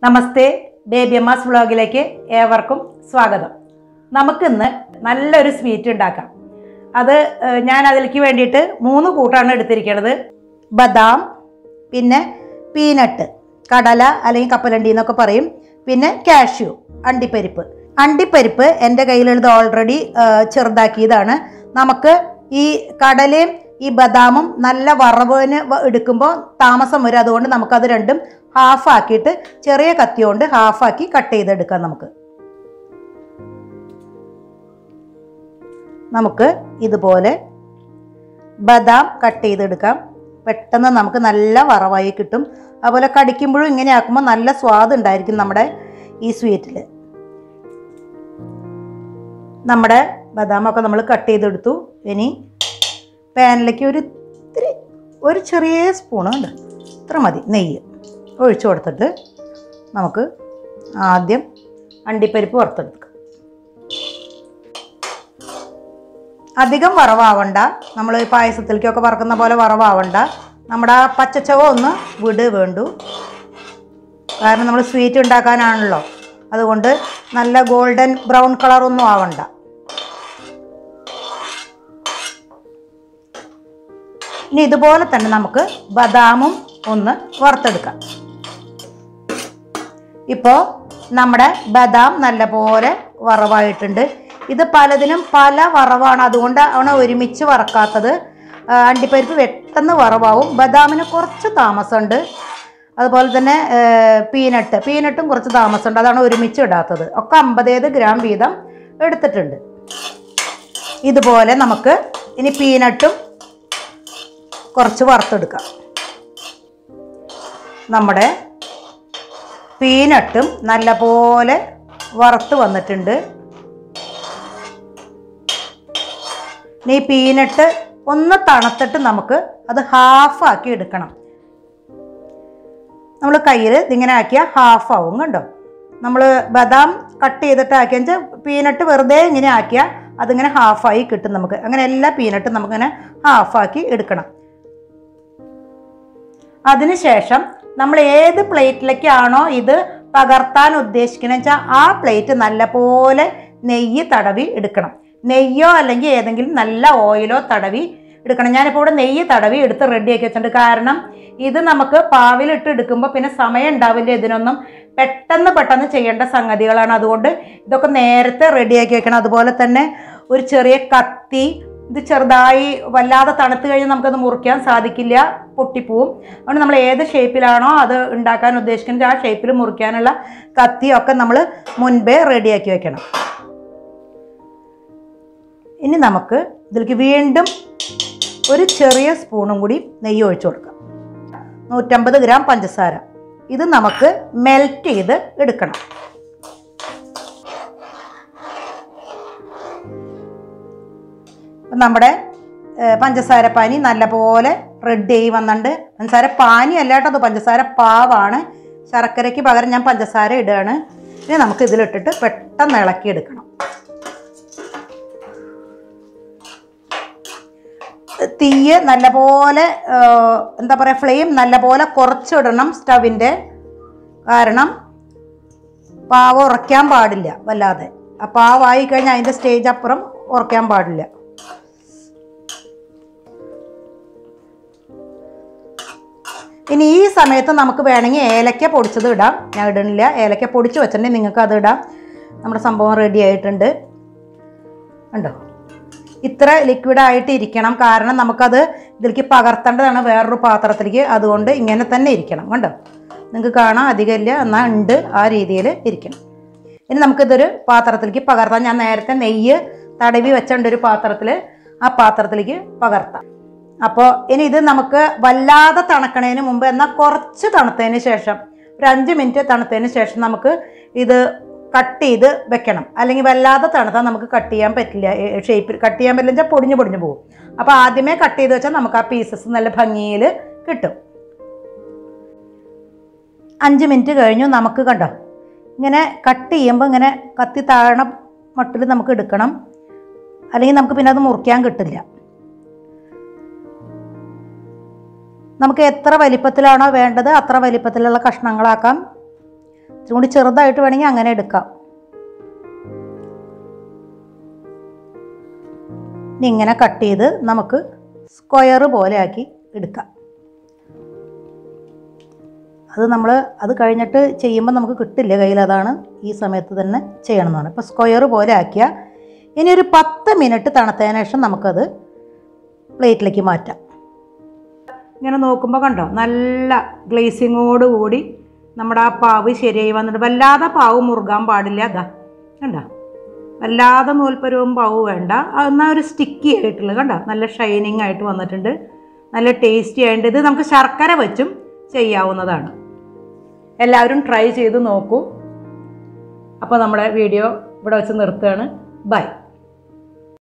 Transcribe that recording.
നമസ്തേ baby അമ്മാസ് വ്ളോഗിലേക്ക് ഏവർക്കും സ്വാഗതം നമുക്കിന്ന് നല്ലൊരു സ്വീറ്റ് ഉണ്ടാക്കാം അത് ഏഹ്, ഞാൻ അതിലേക്ക് വേണ്ടിയിട്ട് മൂന്ന് കൂട്ടാണ് എടുത്തിരിക്കുന്നത് ബദാം പിന്നെ പീനട്ട് കടല അല്ലെങ്കിൽ കപ്പലണ്ടി എന്നൊക്കെ പറയും പിന്നെ കാഷ്യൂ അണ്ടിപ്പരിപ്പ് അണ്ടിപ്പരിപ്പ് എൻ്റെ കയ്യിലുള്ളത് ഓൾറെഡി ചെറുതാക്കിയതാണ് നമുക്ക് ഈ കടലയും ഈ ബദാമും നല്ല വറവിന് വ- എടുക്കുമ്പോൾ താമസം വരും അതുകൊണ്ട് നമുക്കത് രണ്ടും ഹാഫ് ആക്കിയിട്ട് ചെറിയ കത്തി കൊണ്ട് ഹാഫാക്കി കട്ട് ചെയ്തെടുക്കാം നമുക്ക് നമുക്ക് ഇതുപോലെ ബദാം കട്ട് ചെയ്തെടുക്കാം പെട്ടെന്ന് നമുക്ക് നല്ല വറവായി കിട്ടും അതുപോലെ കടിക്കുമ്പോഴും ഇങ്ങനെ ആക്കുമ്പോൾ നല്ല സ്വാദ് ഉണ്ടായിരിക്കും നമ്മുടെ ഈ സ്വീറ്റിൽ നമ്മുടെ ബദാമൊക്കെ നമ്മൾ കട്ട് ചെയ്തെടുത്തു ഇനി പാനിലേക്ക് ഒരു ഇത്തിരി ഒരു ചെറിയ സ്പൂണ് ഉണ്ട് ഇത്ര മതി നെയ്യ് ഒഴിച്ചു കൊടുത്തിട്ട് നമുക്ക് ആദ്യം അണ്ടിപ്പരിപ്പ് വറുത്തെടുക്കുക അധികം വറവാവണ്ട നമ്മൾ പായസത്തിലേക്കൊക്കെ വറക്കുന്ന പോലെ വറവാവണ്ട നമ്മുടെ ആ പച്ചച്ചവ ഒന്ന് വിട് വേണ്ടു കാരണം നമ്മൾ സ്വീറ്റ് ഉണ്ടാക്കാനാണല്ലോ അതുകൊണ്ട് നല്ല ഗോൾഡൻ ബ്രൗൺ കളറൊന്നും ആവണ്ട ഇനി ഇതുപോലെ തന്നെ നമുക്ക് ബദാമും ഒന്ന് വറുത്തെടുക്കാം ഇപ്പോൾ നമ്മുടെ ബദാം നല്ലപോലെ വറവായിട്ടുണ്ട് ഇത് പലതിനും പല വറവാണ് അതുകൊണ്ട് ആണ് ഒരുമിച്ച് വറക്കാത്തത് ആ, അണ്ടിപ്പരിപ്പ് പെട്ടെന്ന് വറവാവും ബദാമിന് കുറച്ച് താമസമുണ്ട് അതുപോലെ തന്നെ ഏ, പീനട്ട് പീനട്ടും കുറച്ച് താമസമുണ്ട് അതാണ് ഒരുമിച്ച് ഇടാത്തത് ഒക്കെ അമ്പതേത് ഗ്രാം വീതം എടുത്തിട്ടുണ്ട് ഇതുപോലെ നമുക്ക് ഇനി പീനട്ടും കുറച്ച് വറുത്തെടുക്കാം നമ്മുടെ പീനട്ടും നല്ലപോലെ വറുത്ത് വന്നിട്ടുണ്ട് ഇനി ഈ പീനട്ട് ഒന്ന് തണുത്തിട്ട് നമുക്ക് അത് ഹാഫാക്കി എടുക്കണം നമ്മൾ കയ്യിൽ ഇതിങ്ങനെ ആക്കിയാൽ ഹാഫ് ആവും കണ്ടോ നമ്മൾ ബദാം കട്ട് ചെയ്തിട്ട് ആക്കിയാൽ വെച്ചാൽ പീനട്ട് വെറുതെ ഇങ്ങനെ ആക്കിയാൽ അതിങ്ങനെ ഹാഫായി കിട്ടും നമുക്ക് അങ്ങനെ എല്ലാ പീനട്ടും നമുക്കിങ്ങനെ ഹാഫാക്കി എടുക്കണം അതിനുശേഷം നമ്മൾ ഏത് പ്ലേറ്റിലേക്കാണോ ഇത് പകർത്താൻ ഉദ്ദേശിക്കുന്നത് വെച്ചാൽ ആ പ്ലേറ്റ് നല്ലപോലെ നെയ്യ് തടവി എടുക്കണം നെയ്യോ അല്ലെങ്കിൽ ഏതെങ്കിലും നല്ല ഓയിലോ തടവി എടുക്കണം ഞാനിപ്പോൾ ഇവിടെ നെയ്യ് തടവി എടുത്ത് റെഡിയാക്കി വെച്ചിട്ടുണ്ട് കാരണം ഇത് നമുക്ക് പാവിലിട്ട് എടുക്കുമ്പോൾ പിന്നെ സമയം ഉണ്ടാവില്ല ഇതിനൊന്നും പെട്ടെന്ന് പെട്ടെന്ന് ചെയ്യേണ്ട സംഗതികളാണ് അതുകൊണ്ട് ഇതൊക്കെ നേരത്തെ റെഡിയാക്കി വെക്കണം അതുപോലെ തന്നെ ഒരു ചെറിയ കത്തി ഇത് ചെറുതായി വല്ലാതെ തണുത്ത് കഴിഞ്ഞാൽ നമുക്കത് മുറിക്കാൻ സാധിക്കില്ല പൊട്ടിപ്പോവും അതുകൊണ്ട് നമ്മൾ ഏത് ഷേപ്പിലാണോ അത് ഉണ്ടാക്കാൻ ഉദ്ദേശിക്കുന്നത് ആ ഷേപ്പിൽ മുറിക്കാനുള്ള കത്തിയൊക്കെ നമ്മൾ മുൻപേ റെഡിയാക്കി വെക്കണം ഇനി നമുക്ക് ഇതിലേക്ക് വീണ്ടും ഒരു ചെറിയ സ്പൂണും കൂടി നെയ്യ് ഒഴിച്ചു കൊടുക്കാം നൂറ്റമ്പത് ഗ്രാം പഞ്ചസാര ഇത് നമുക്ക് മെൽറ്റ് ചെയ്ത് എടുക്കണം അപ്പം നമ്മുടെ ഏഹ്, പഞ്ചസാര പാനി നല്ലപോലെ റെഡി ആയി വന്നിട്ടുണ്ട് പഞ്ചസാര പാനി അല്ല കേട്ടോ അത് പഞ്ചസാര പാവാണ് ശർക്കരയ്ക്ക് പകരം ഞാൻ പഞ്ചസാര ഇടുകയാണ് ഇനി നമുക്ക് ഇതിലിട്ടിട്ട് പെട്ടെന്ന് ഇളക്കി എടുക്കണം തീയ് നല്ലപോലെ ഏഹ്, എന്താ പറയുക ഫ്ലെയിം നല്ലപോലെ കുറച്ചിടണം സ്റ്റവിൻ്റെ കാരണം പാവ ഉറയ്ക്കാൻ പാടില്ല വല്ലാതെ ആ പാവായി കഴിഞ്ഞാൽ അതിൻ്റെ സ്റ്റേജ് അപ്പുറം ഉറയ്ക്കാൻ പാടില്ല ഇനി ഈ സമയത്ത് നമുക്ക് വേണമെങ്കിൽ ഏലക്ക പൊടിച്ചത് ഇടാം ഞാൻ ഇടണില്ല ഏലക്ക പൊടിച്ച് വെച്ചിട്ടുണ്ടെങ്കിൽ നിങ്ങൾക്ക് അത് ഇടാം നമ്മുടെ സംഭവം റെഡി ആയിട്ടുണ്ട് ഉണ്ടോ ഇത്ര ലിക്വിഡ് ആയിട്ട് ഇരിക്കണം കാരണം നമുക്കത് ഇതിലേക്ക് പകർത്തേണ്ടതാണ് വേറൊരു പാത്രത്തിലേക്ക് അതുകൊണ്ട് ഇങ്ങനെ തന്നെ ഇരിക്കണം കണ്ടോ നിങ്ങൾക്ക് കാണാം അധികമില്ല എന്നാൽ ഉണ്ട് ആ രീതിയിൽ ഇരിക്കണം ഇനി നമുക്കിതൊരു പാത്രത്തിലേക്ക് പകർത്താം ഞാൻ നേരത്തെ നെയ്യ് തടവി വെച്ചുകൊണ്ട് ഒരു പാത്രത്തിൽ ആ പാത്രത്തിലേക്ക് പകർത്താം അപ്പോൾ ഇനി ഇത് നമുക്ക് വല്ലാതെ തണുക്കണതിന് മുമ്പ് എന്നാൽ കുറച്ച് തണുത്തതിന് ശേഷം ഒരു അഞ്ച് മിനിറ്റ് തണുത്തതിന് ശേഷം നമുക്ക് ഇത് കട്ട് ചെയ്ത് വെക്കണം അല്ലെങ്കിൽ വല്ലാതെ തണുത്താൽ നമുക്ക് കട്ട് ചെയ്യാൻ പറ്റില്ല ഷേപ്പിൽ കട്ട് ചെയ്യാൻ പറ്റില്ല വെച്ചാൽ പൊടിഞ്ഞു പൊടിഞ്ഞു പോകും അപ്പോൾ ആദ്യമേ കട്ട് ചെയ്ത് വെച്ചാൽ നമുക്ക് ആ പീസസ് നല്ല ഭംഗിയിൽ കിട്ടും അഞ്ച് മിനിറ്റ് കഴിഞ്ഞു നമുക്ക് കണ്ടോ ഇങ്ങനെ കട്ട് ചെയ്യുമ്പോൾ ഇങ്ങനെ കത്തി താഴണ മട്ടിൽ നമുക്ക് എടുക്കണം അല്ലെങ്കിൽ നമുക്ക് പിന്നെ അത് മുറിക്കാൻ കിട്ടില്ല നമുക്ക് എത്ര വലിപ്പത്തിലാണോ വേണ്ടത് അത്ര വലിപ്പത്തിലുള്ള കഷ്ണങ്ങളാക്കാം ഇച്ചിരി കൂടി ചെറുതായിട്ട് വേണമെങ്കിൽ അങ്ങനെ എടുക്കാം ഇനി ഇങ്ങനെ കട്ട് ചെയ്ത് നമുക്ക് സ്ക്വയർ പോലെ ആക്കി എടുക്കാം അത് നമ്മൾ അത് കഴിഞ്ഞിട്ട് ചെയ്യുമ്പോൾ നമുക്ക് കിട്ടില്ല കയ്യിൽ അതാണ് ഈ സമയത്ത് തന്നെ ചെയ്യണമെന്നാണ് ഇപ്പോൾ സ്ക്വയർ പോലെ ആക്കിയ ഇനി ഒരു പത്ത് മിനിറ്റ് തണുത്തതിന് ശേഷം നമുക്കത് പ്ലേറ്റിലേക്ക് മാറ്റാം ഇങ്ങനെ നോക്കുമ്പോൾ കണ്ടോ നല്ല ഗ്ലേസിങ്ങോട് കൂടി നമ്മുടെ ആ പാവ് ശരിയായി വന്നിട്ട് വല്ലാതെ പാവ് മുറുകാൻ പാടില്ല അതാ കണ്ടോ വല്ലാതെ നൂൽപ്പരവും പാവ് വേണ്ട എന്നാൽ ഒരു സ്റ്റിക്കി ആയിട്ടുള്ള കണ്ടോ നല്ല ഷൈനിങ് ആയിട്ട് വന്നിട്ടുണ്ട് നല്ല ടേസ്റ്റി ആയിട്ട് ഇത് നമുക്ക് ശർക്കര വെച്ചും ചെയ്യാവുന്നതാണ് എല്ലാവരും ട്രൈ ചെയ്ത് നോക്കൂ അപ്പോൾ നമ്മുടെ വീഡിയോ ഇവിടെ വെച്ച് നിർത്തുകയാണ് ബൈ